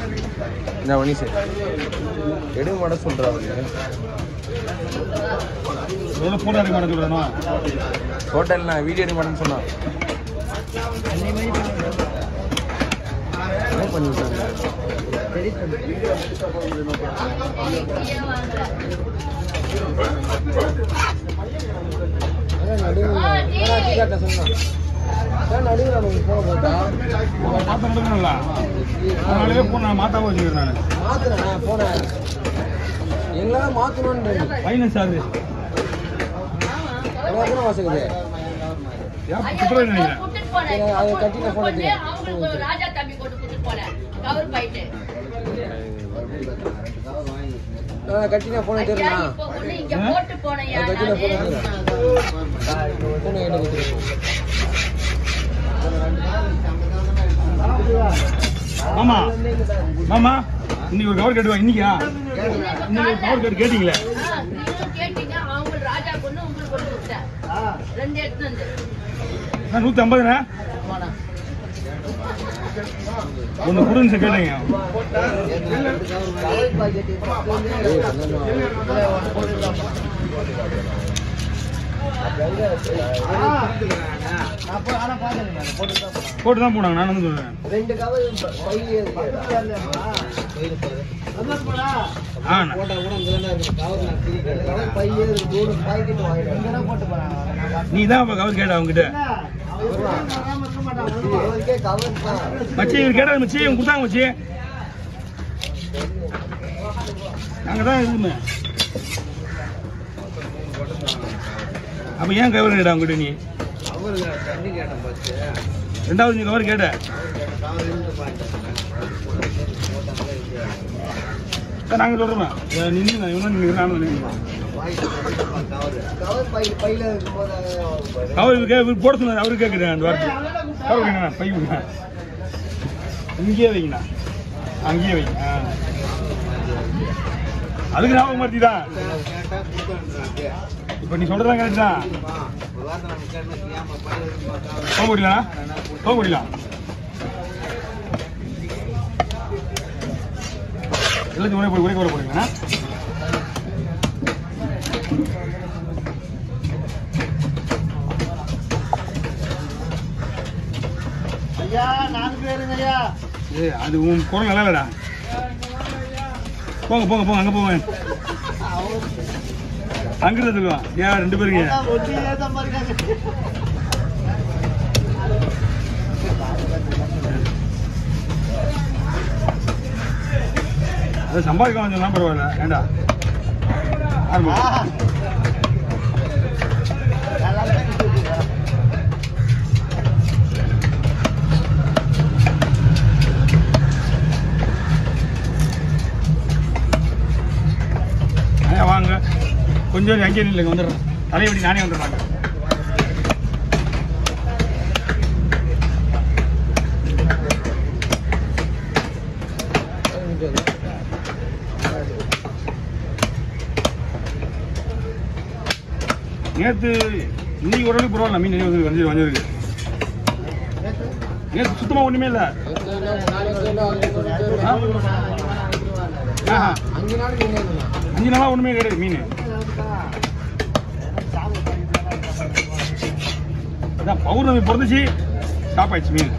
இந்த வனிசு எடுக்க மாட்டேன் சொல்கிறா எவ்வளோ ஃபோட்டோ எடுக்க மாட்டேன் சொல்லணும் ஹோட்டல் நான் வீடியோ எடுக்க மாட்டேன்னு சொன்னான் என்ன பண்ணிட்டாங்க மாற்ற முடியல அதனாலே ஃபோன் நான் மாற்றாம வச்சுக்கிறேன் நான் எங்களால மாத்தணும்ன்ற ஃபைனான்ஸ் சார்ஜ் எவ்வளோ வாசகுது ஏன் குற்றவாளி நினைக்கிறேன் கூட்டிட்டு போனேன். அதை கட்டி நான் கூட்டிட்டு போனது. போனேன். அவங்களுக்கு ஒரு ராஜா தம்பி கொண்டு கூட்டிட்டு போனேன். கவர் பாயிட்டு. கட்டினா போன ஐயா, தெரியுமா இப்போ ஒண்ணு இங்க ஆ? போட்டு போனேன்யா கட்டினா நானு. போன போன எனக்கு மாமா மாமா இன்னைக்கு ஒரு கவர் கேட்டுவா இன்னைக்கா இன்னைக்கு ஒரு கவர் கேட்டு கேட்டீங்களே ஆ, நீங்களும் கேட்டீங்க அவங்க ராஜா கொண்டு உங்களுக்கு கொண்டு கொடுத்தேன் ரெண்டு எடுத்து வந்து நான் நூற்றி ஐம்பதுண்ணே ஒன்று கொடுங்க சார் கேட்டீங்க போட்டு தான் போனாங்க நான் வந்து சொல்றேன் ரெண்டு கவர் ஆ அண்ணா. போட்டா கூட அங்கே தானே இருக்கு கவர் நான் பிரிக்கிறேன் கவர் பையே மூணு பாக்கெட் வாங்கிடுவேன் போட்டு போறாங்க நீ தான் அப்போ கவர் கேட்ட அவங்ககிட்ட அவருக்கே கவர் தான் மச்சி இவர் கேட்டது மச்சி இவங்க கொடுத்தாங்க மச்சி நாங்கள் தான் இதுமே அப்போ ஏன் கவர் கேட்ட அவங்ககிட்ட நீ அவரு தண்ணி கேட்டேன் பஸ் ரெண்டாவது நீ கவர் கேட்ட கவர் இருந்து பாக்கிட்டேன் சார் நாங்கள் சொல்கிறோம் நின்று நான் இவனும் நின்று நானும் நின்று கவர் பை பையில இருக்கும்போது அவர் இவரு கே- இவரு போட சொன்னார் அவரு கேட்குறேன் அந்த வார்த்தை கவர் வைங்கண்ணா பை வைங்க இங்கேயே வைங்கண்ணா அங்கேயே வைங்க ஆ. அதுக்கு ஞாபகம் மாற்றி தான் கேட்டா கொடுத்து இப்போ நீ சொல்கிறதா கரெக்ட் தான் ஒரு வார்த்தை நம்ம கேட்டோம் ஏமா பையில போக முடியலண்ணா போக முடியல எல்லாத்தையும் ஒரே போய் ஒரே கவலை போடுங்கண்ணா ஐயா நாலு பேருங்க ஐயா ஏ அது உன் குரல் நல்லா இல்லடா போங்க போங்க போங்க அங்கே போங்க அங்கிருந்து சொல்லுவான் ஏன் ரெண்டு பேருங்க ஒட்டியே தான் பாருங்க அது சம்பாதிக்க கொஞ்சம் பரவாயில்ல ஏண்டா ஆரம்பம் ஐயா வாங்க கொஞ்சம் அங்கேயே நில்லுங்க வந்துடுறேன் தலையபடி நானே வந்துடுறாங்க நேற்று இன்னைக்கு ஓரளவுக்கு பரவாயில்ல மீன் வந்து வந்து வந்துருக்கு நேற்று சுத்தமாக ஒன்றுமே இல்லை ஆஹா அஞ்சு நாள் மீன் அஞ்சு நாளாக ஒன்றுமே கிடையாது மீன் அதான் பௌர்ணமி பிறந்துச்சு ஸ்டாப் ஆயிடுச்சு மீன்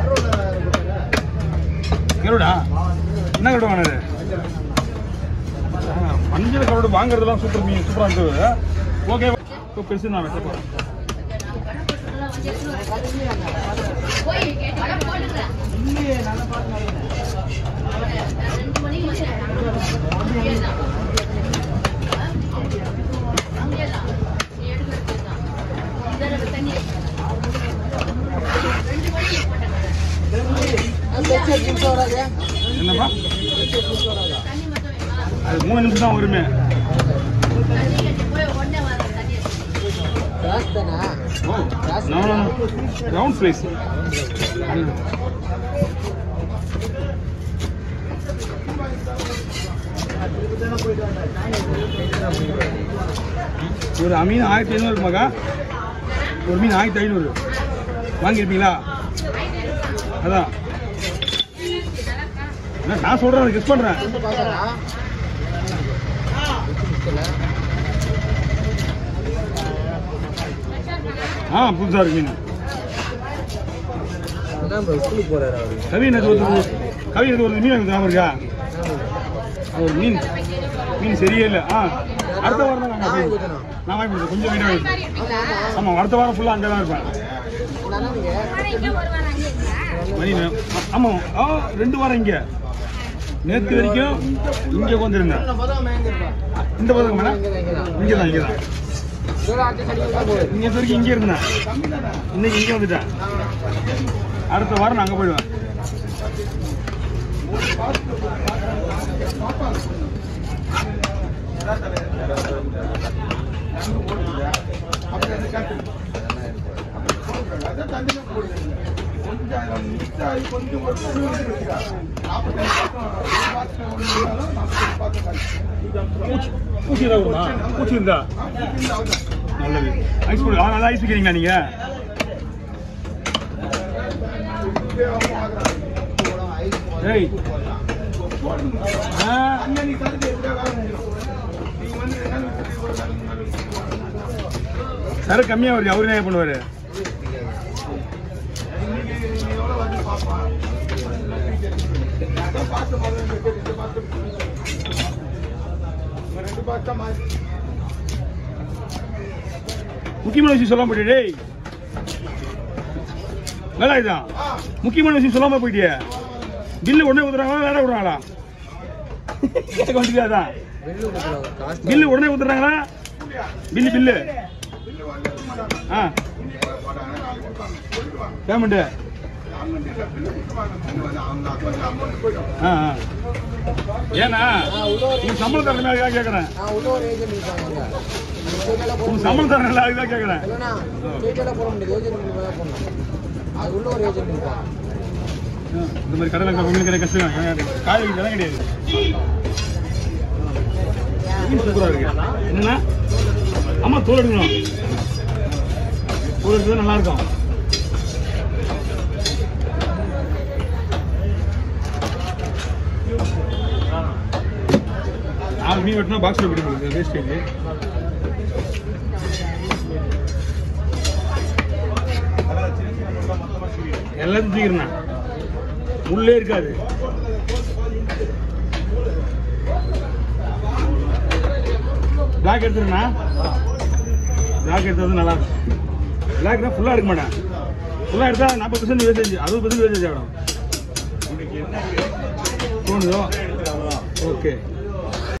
கருடா என்ன கருடு வாங்கினது ஆ, மஞ்சள் கருடு வாங்குறதுலாம் சூப்பர் மீன் சூப்பராக இருந்தது ஓகே இப்போ பெருசு நான் வெட்ட போகிறேன் போய் கேட்டு கடை போட்டுக்கிறேன் ரெண்டு மணிக்கு வந்தேன் அங்கேதான். அங்கேதான். நீ எடுக்கிறது தான். இந்த தடவை தண்ணி ரெண்டு மணிக்கு போட்டேன் என்னப்பா தண்ணி மட்டும் வேணுமா? அது மூணு நிமிஷம் தான் வருமே தண்ணி கட்டி போய் உடனே வர தண்ணி எடுத்து. ரவுண்ட் பிளேஸ் ஒரு மீன் ஆயிரத்தி ஐநூறு இருக்குமாக்கா ஒரு மீன் ஆயிரத்தி ஐநூறு வாங்கியிருப்பீங்களா அதான் என்ன, நான் சொல்றேன் கெஸ் பண்றேன் வந்து பார்க்கறா முக்கியல ஆ புதுசா இருக்கு மீன் அதான் ப்ரோ ஸ்கூலுக்கு போறாரு அவரு கவி நேற்று ஒரு கவி நேற்று ஒரு மீன் எனக்கு ஞாபகம் இருக்கா அது ஒரு மீன் மீன் சரியே இல்லை ஆ அடுத்த வாரம் தான் நாங்கள் போய் நான் வாங்கி கொடுத்தேன் கொஞ்சம் வீடாக இருக்கு இருப்பீங்களா ஆமாம் அடுத்த வாரம் ஃபுல்லாக அங்கே தான் இருப்பேன் நான் நீங்க ஆனா இங்க ஒரு வாரம் அங்கே இருக்கா மணி ஆமாம் ஆ ரெண்டு வாரம் இங்கே நேற்று வரைக்கும் இங்கே உட்காந்துருந்தேன் இந்த பதங்க மேடம் இங்கே தான் இங்கே தான் இதோட ஆட்டி கடிக்க தான் போகுது இங்கே வரைக்கும் இங்கே இருந்தேன் இன்னைக்கு இங்கே வந்துட்டேன் அடுத்த வாரம் நான் அங்கே போயிடுவேன் பூச்சி பூச்சி ஏதாவது வருமா பூச்சி இருந்தா நல்லது ஐஸ் போடு ஆ நல்லா ஐஸ் வைக்கிறீங்களா நீங்க ஏய் ஆ. சரக்கு கம்மியா வருது அவரு என்ன பண்ணுவாரு முக்கியமான விஷயம் சொல்லாம போயிட்டே டேய் நல்லா இதான் முக்கியமான விஷயம் சொல்லாம போயிட்டியே பில்லு உடனே ஊத்துறாங்களா வேற விடுறாங்களா கேட்க வந்துக்காதான் வெளில கொடுக்குறாங்க காசு பில்லு உடனே ஊத்துறாங்களா பில்லு பில்லு ஆ பேமெண்ட்டு ஆ ஆ ஏன்னா உங்க சம்பளம் தரணுமே அதுக்காக கேட்குறேன் நான் உள்ள ஒரு ஏஜென்ட் இருக்காங்க அங்க அந்த ஸ்டேட்டெல்லாம் போட உங்க சம்பளம் தரணும்ல அதுக்காக கேட்குறேன் இல்லைண்ணா ஸ்டேட்டெல்லாம் போட முடியாது ஏஜென்ட் மூலியமா தான் போடணும் அது உள்ள ஒரு ஏஜென்ட் இருக்கான் இந்த மாதிரி கடலை உங்களுக்கு கஷ்டம் காய்கறி கடை கிடையாது மீன் சூப்பரா இருக்கு என்னன்னா ஆமா தோல் எடுக்கணும் தோல் எடுத்தது நல்லா இருக்கும் நாலு மீன் வெட்டினா பாக்ஸில் விட்டு போகுது வேஸ்டேஜ் எல்லாத்தையும் தூக்கிறேண்ணா உள்ளே இருக்காது பிளாக் எடுத்துருண்ணா பிளாக் எடுத்தது நல்லா இருக்கும் பிளாக் தான் ஃபுல்லாக எடுக்க மாட்டேன் ஃபுல்லாக எடுத்தா நாற்பது பர்சன்ட் வேஸ்டேஜ் அறுபது பர்சன்ட் வேஸ்டேஜ் ஆகிடும் தோணுதோ ஓகே